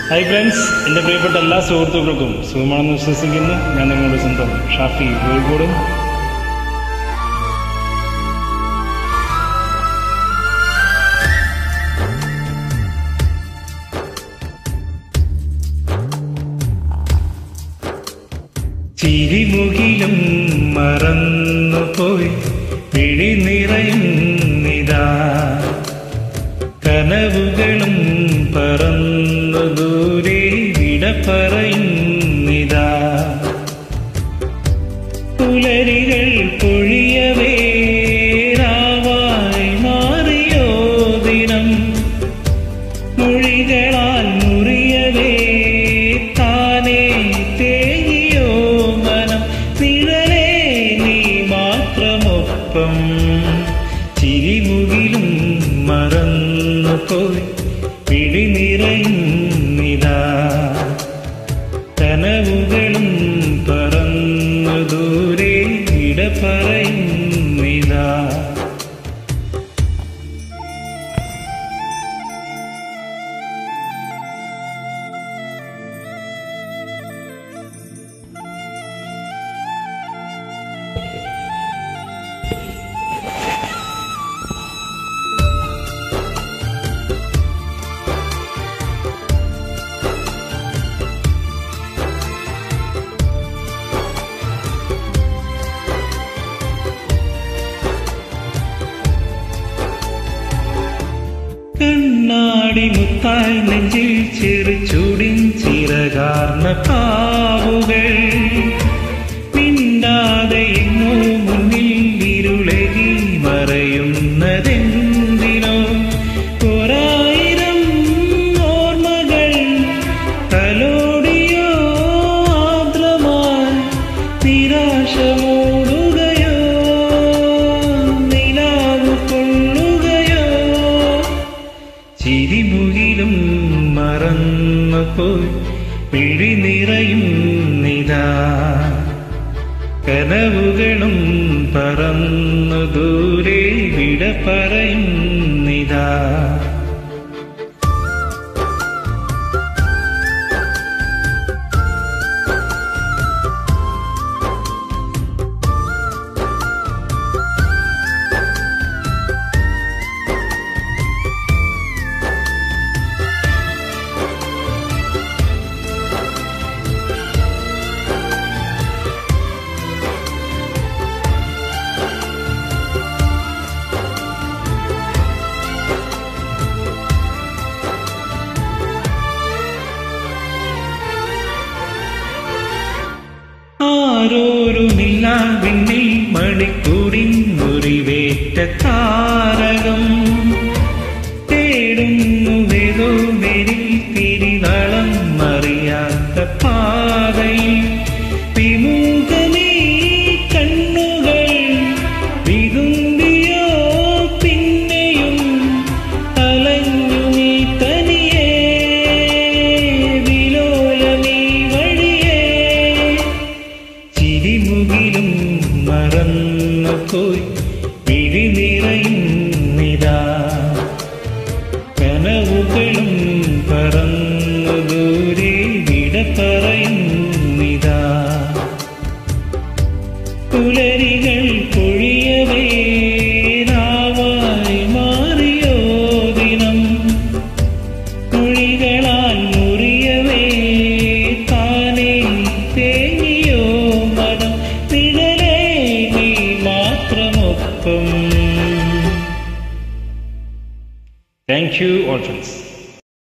hi friends എൻ്റെ പ്രിയപ്പെട്ട എല്ലാ സുഹൃത്തുക്കൾക്കും സുഖമാണെന്ന് വിശ്വസിക്കുന്നു ഞാൻ നിങ്ങളുടെ സ്വന്തം ഷാഫി കോഴിക്കോടും ചിരിമുകിലും മറന്നുപോയി പിഴി നിറയുന്നിതാ കനവുകളും പറന്നു ദൂരെ വിട പറയുന്നിതാ പുലരികൾ പൊഴിയവേ രാവായി മാറിയോ ദിനം മൊഴികളാൽ മുറിയവേ താനേ തേങ്ങിയോ മനം നിഴലേ നീ മാത്രമൊപ്പം ചിരിമുകിലും മറന്നു പോയി പിടി നിറയുന്നിതാ കനവുകളും പറന്നു ദൂരെ ഇട പറയുന്നിതാ കണ്ണാടി മുത്തായി നെഞ്ചിൽ ചെറു ചുടിൻ ചിറകാർന്ന പാവുകൾ മിണ്ടാതെ എങ്ങോ മുന്നിൽ ഇരുളകി മറയുന്നതെന്തിനോ ഒരായിരം ഓർമ്മകൾ തലോടിയോ ആദ്രമായി നിരാശ മൂടുകയോ നിലാവ് കൊള്ളുകയോ ചിരിമുകിലും മറന്നു പോയി പിഴി നിറയുന്നിതാ കനവുകളും പറന്നു ദൂരെ വിട പറയുന്നിതാ ആരോരുമില്ല വിണ്ണിൽ മണിക്കൂടിൻ മുറിവേറ്റ താരകം തേടുന്നു വേദോ വെരിൽ തിരിനളം അറിയാത്ത പാതയിൽ വിമുഖമീ കണ്ണുകൾ വിതുമ്പിയോ പിന്നെയും അലഞ്ഞു നീ തനിയേ വിലോലമീ വഴിയേ ചിരിമുകിലും മറന്നു പോയി വിഴി നിറയുന്നിതാ കനവുകളും പറന്നു ദൂരെ വിട പറയുന്നിതാ പുലരികൾ പൊഴിയവേ നാവായി മാറിയോ ദിനം മൊഴികളാൽ മുറിയവേ താനേ തേങ്ങിയോ മനം നിഴലേ നീ മാത്രമൊപ്പം താങ്ക് യു ഓൾ ഫ്രണ്ട്സ്